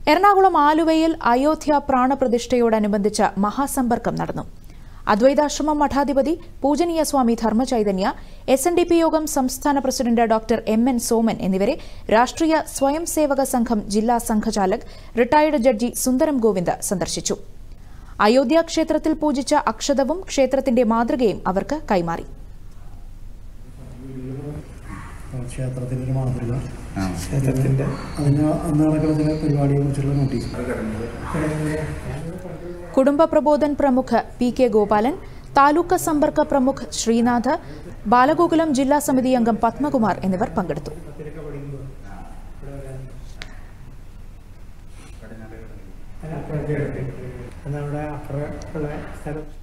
എറണാകുളം ആലുവയിൽ അയോധ്യ പ്രാണപ്രതിഷ്ഠയോടനുബന്ധിച്ച് മഹാസമ്പർക്കം നടന്നു അദ്വൈതാശ്രമം മഠാധിപതി പൂജനീയ Swami Dharmachaitanya S N D P യോഗം സംസ്ഥാന president doctor M N Soman എന്നിവരെ രാഷ്ട്രീയ സ്വയം സേവക സംഘം ജില്ലാ സംഘചാലക് റിട്ടയർഡ് ജഡ്ജി സുന്ദരം ഗോവിന്ദ് സന്ദർശിച്ചു അയോധ്യ ക്ഷേത്രത്തിൽ പൂജിച്ച അക്ഷതവും ക്ഷേത്രത്തിന്റെ മാതൃകയും അവർക്ക് കൈമാറി ക്ഷേത്രത്തിൻ്റെ ഒരു മാതൃക ആ. ക്ഷേത്രത്തിൻ്റെ അതിന് അന്ന് നടക്കുന്ന ചില പരിപാടിയെ കുറിച്ചുള്ള നോട്ടീസ് കുടുംബ പ്രബോധൻ പ്രമുഖ് പി കെ ഗോപാലൻ താലൂക്ക് സമ്പർക്ക പ്രമുഖ് ശ്രീനാഥ് ബാലഗോകുലം ജില്ലാ സമിതി അംഗം പത്മകുമാർ എന്നിവർ പങ്കെടുത്തു നമ്മുടെ അപ്പുറമുള്ള സ്ഥലം